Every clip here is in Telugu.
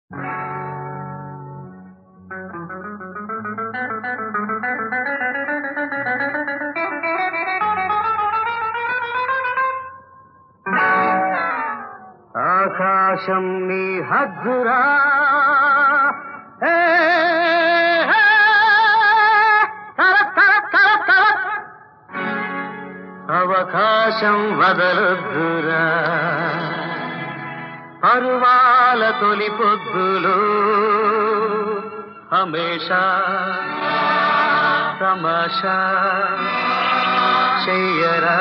ఆకాశం నీ హద్దురా ఏ, ఏ, తర, తర, తర, తర. అవకాశం వదలొద్దురా పరువాల తొలి పొద్దులు హమేషా తమాషా చెయ్యరా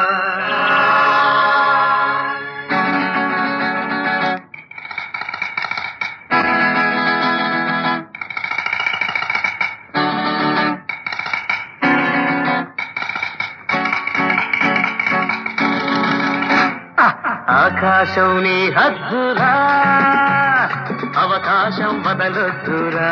ఆకాశం నీ హద్దురా అవకాశం వదలొద్దురా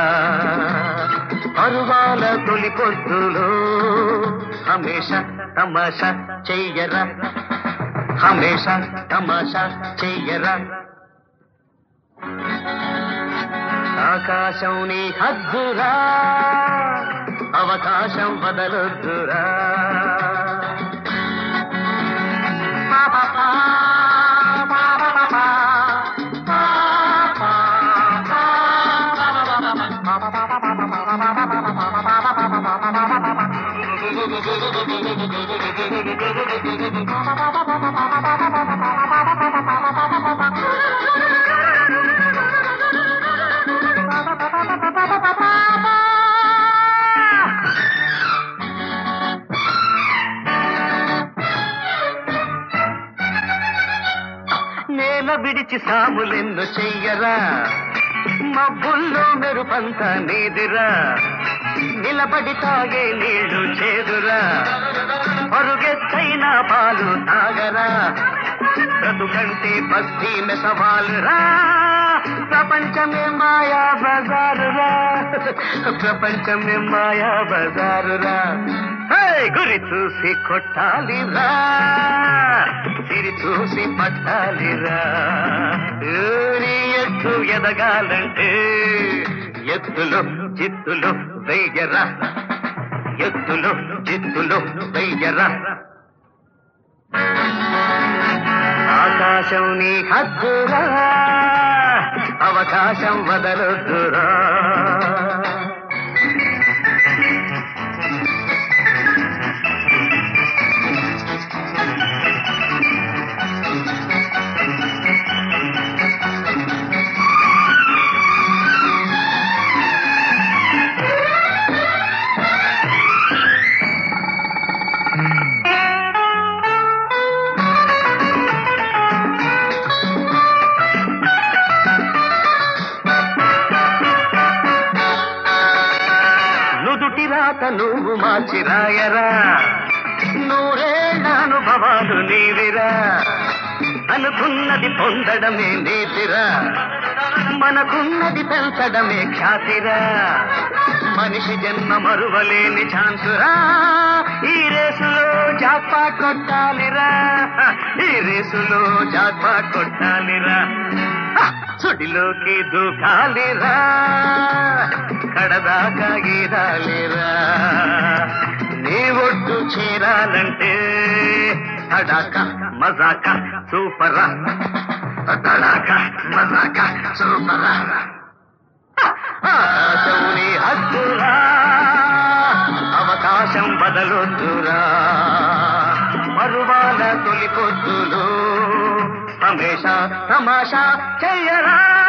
పరువాల తొలి పొద్దులో హమేష తమాష చెయ్యరా హమేష తమాష చెయ్యరా ఆకాశం నీ హద్దురా అవకాశం వదలొద్దురా నేల విడిచి సాములెన్ను చెయ్యరా మబ్బుల్లో మెరుపంత నీదిరా నిలబడి తాగే నీళ్లు చేదురా పరుగెత్తైన పాలు తాగరా బ్రతుకంటే బస్తీ మెసవాలురా ప్రపంచమే మాయా బజారురా ప్రపంచమే మాయా బజారురా హే, గురి చూసి కొట్టాలిరా సిరి చూసి పట్టాలిరా నీ ఎత్తు ఎదగాలంటే ఎత్తులు చిత్తులు వెయ్యరా ఎత్తులు చిత్తులు వెయ్యరా ఆకాశం నీ హద్దురా అవకాశం వదలొద్దురా నుదుటి రాత నువ్వు మార్చి రాయరా నూరేళ్ళ అనుభవాలు నీవిరా అనుకున్నది పొందడమే నీతిరా మనకున్నది పెంచడమే ఖ్యాతిరా మనిషి జన్మ మరువలేని ఛాన్సురా ఈ రేసులో జాక్పా కొట్టాలిరా ఈ రేసులో జాక్పా కొట్టాలిరా సుడిలోకి దూకాలిరా కడదాకా గీరాలిరా నీ ఒడ్డు చేరాలంటే తడాక మజాక సూపరా తడాక మజాక సూపరా ఆకాశం నీ హద్దురా అవకాశం బదలొద్దురా మరువాల తొలి పొద్దులు హమేషా తమాషా చెయ్యరా